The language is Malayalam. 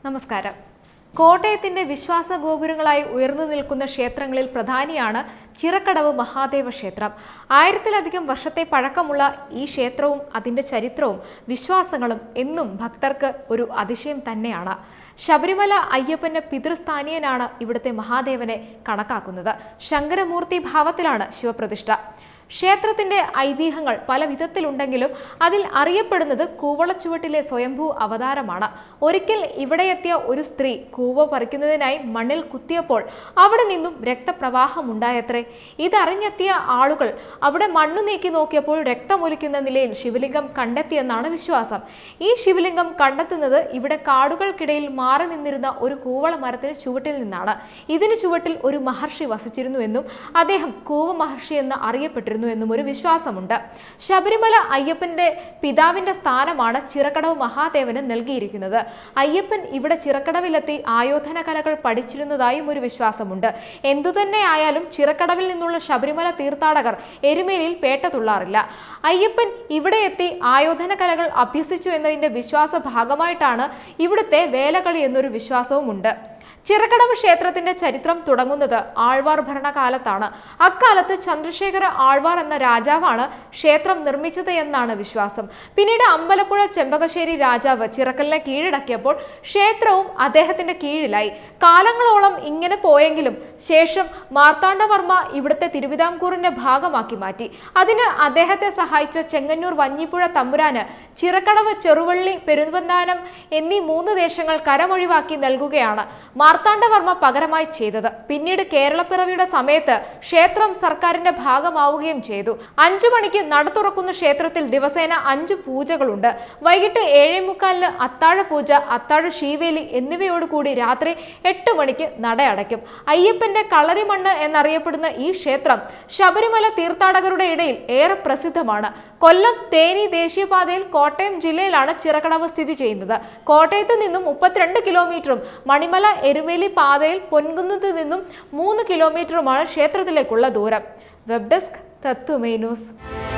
നമസ്കാരം കോട്ടയത്തിന്റെ വിശ്വാസ ഗോപുരങ്ങളായി ഉയർന്നു നിൽക്കുന്ന ക്ഷേത്രങ്ങളിൽ പ്രധാനിയാണ് ചിറക്കടവ് മഹാദേവ ക്ഷേത്രം ആയിരത്തിലധികം വർഷത്തെ പഴക്കമുള്ള ഈ ക്ഷേത്രവും അതിന്റെ ചരിത്രവും വിശ്വാസങ്ങളും എന്നും ഭക്തർക്ക് ഒരു അതിശയം തന്നെയാണ് ശബരിമല അയ്യപ്പന്റെ പിതൃസ്ഥാനീയനാണ് ഇവിടുത്തെ മഹാദേവനെ കണക്കാക്കുന്നത് ശങ്കരമൂർത്തി ഭാവത്തിലാണ് ശിവപ്രതിഷ്ഠ ക്ഷേത്രത്തിന്റെ ഐതിഹ്യങ്ങൾ പല വിധത്തിലുണ്ടെങ്കിലും അതിൽ അറിയപ്പെടുന്നത് കൂവളച്ചുവട്ടിലെ സ്വയംഭൂ അവതാരമാണ് ഒരിക്കൽ ഇവിടെ എത്തിയ ഒരു സ്ത്രീ കൂവ പറിക്കുന്നതിനായി മണ്ണിൽ കുത്തിയപ്പോൾ അവിടെ നിന്നും രക്തപ്രവാഹം ഉണ്ടായത്രേ ഇതറിഞ്ഞെത്തിയ ആളുകൾ അവിടെ മണ്ണു നീക്കി നോക്കിയപ്പോൾ രക്തമൊലിക്കുന്ന നിലയിൽ ശിവലിംഗം കണ്ടെത്തിയെന്നാണ് വിശ്വാസം ഈ ശിവലിംഗം കണ്ടെത്തുന്നത് ഇവിടെ കാടുകൾക്കിടയിൽ മാറി നിന്നിരുന്ന ഒരു കൂവള മരത്തിന് ചുവട്ടിൽ നിന്നാണ് ഇതിന് ചുവട്ടിൽ ഒരു മഹർഷി വസിച്ചിരുന്നുവെന്നും അദ്ദേഹം കൂവ മഹർഷി എന്ന് അറിയപ്പെട്ടിരുന്നു എന്നും ഒരു വിശ്വാസമുണ്ട് ശബരിമല അയ്യപ്പന്റെ പിതാവിന്റെ സ്ഥാനമാണ് ചിറക്കടവ് മഹാദേവന് നൽകിയിരിക്കുന്നത് അയ്യപ്പൻ ഇവിടെ ചിറക്കടവിലെത്തി ആയോധന കലകൾ പഠിച്ചിരുന്നതായും ഒരു വിശ്വാസമുണ്ട് എന്തുതന്നെ ആയാലും ചിറക്കടവിൽ നിന്നുള്ള ശബരിമല തീർത്ഥാടകർ എരുമേലിയിൽ പേട്ട തുള്ളാറില്ല അയ്യപ്പൻ ഇവിടെ എത്തി ആയോധന കലകൾ അഭ്യസിച്ചു എന്നതിന്റെ വിശ്വാസ ഭാഗമായിട്ടാണ് ഇവിടുത്തെ വേലകളി എന്നൊരു വിശ്വാസവുമുണ്ട് ചിറക്കടവ് ക്ഷേത്രത്തിന്റെ ചരിത്രം തുടങ്ങുന്നത് ആൾവാർ ഭരണകാലത്താണ് അക്കാലത്ത് ചന്ദ്രശേഖര ആൾവാർ എന്ന രാജാവാണ് ക്ഷേത്രം നിർമ്മിച്ചത് എന്നാണ് വിശ്വാസം പിന്നീട് അമ്പലപ്പുഴ ചെമ്പകശ്ശേരി രാജാവ് ചിറക്കലിനെ കീഴടക്കിയപ്പോൾ ക്ഷേത്രവും അദ്ദേഹത്തിന്റെ കീഴിലായി കാലങ്ങളോളം ഇങ്ങനെ പോയെങ്കിലും ശേഷം മാർത്താണ്ഡവർമ്മ ഇവിടുത്തെ തിരുവിതാംകൂറിന്റെ ഭാഗമാക്കി മാറ്റി അതിന് അദ്ദേഹത്തെ സഹായിച്ച ചെങ്ങന്നൂർ വഞ്ഞിപ്പുഴ തമ്പുരാന് ചിറക്കടവ് ചെറുവള്ളി പെരുവന്താനം എന്നീ മൂന്ന് ദേശങ്ങൾ കരമൊഴിവാക്കി നൽകുകയാണ് മാർത്താണ്ഡവർമ്മ പകരമായി ചെയ്തത് പിന്നീട് കേരളപ്പിറവിയുടെ സമയത്ത് ക്ഷേത്രം സർക്കാരിന്റെ ഭാഗമാവുകയും ചെയ്തു അഞ്ചു മണിക്ക് നട തുറക്കുന്ന ക്ഷേത്രത്തിൽ ദിവസേന അഞ്ച് പൂജകളുണ്ട് വൈകിട്ട് ഏഴേ മുക്കാലിന് അത്താഴ പൂജ അത്താഴ ശീവേലി എന്നിവയോടുകൂടി രാത്രി എട്ട് മണിക്ക് നട അടയ്ക്കും അയ്യപ്പന്റെ കളരിമണ്ണ് എന്നറിയപ്പെടുന്ന ഈ ക്ഷേത്രം ശബരിമല തീർത്ഥാടകരുടെ ഇടയിൽ ഏറെ പ്രസിദ്ധമാണ് കൊല്ലം തേനി ദേശീയപാതയിൽ കോട്ടയം ജില്ലയിലാണ് ചിറക്കടവ് സ്ഥിതി ചെയ്യുന്നത് കോട്ടയത്ത് നിന്നും മുപ്പത്തിരണ്ട് കിലോമീറ്ററും മണിമല എരുമേലി പാതയിൽ പൊൻകുന്നത്ത് നിന്നും മൂന്ന് കിലോമീറ്ററുമാണ് ക്ഷേത്രത്തിലേക്കുള്ള ദൂരം വെബ് ഡെസ്ക് തത്വമേ ന്യൂസ്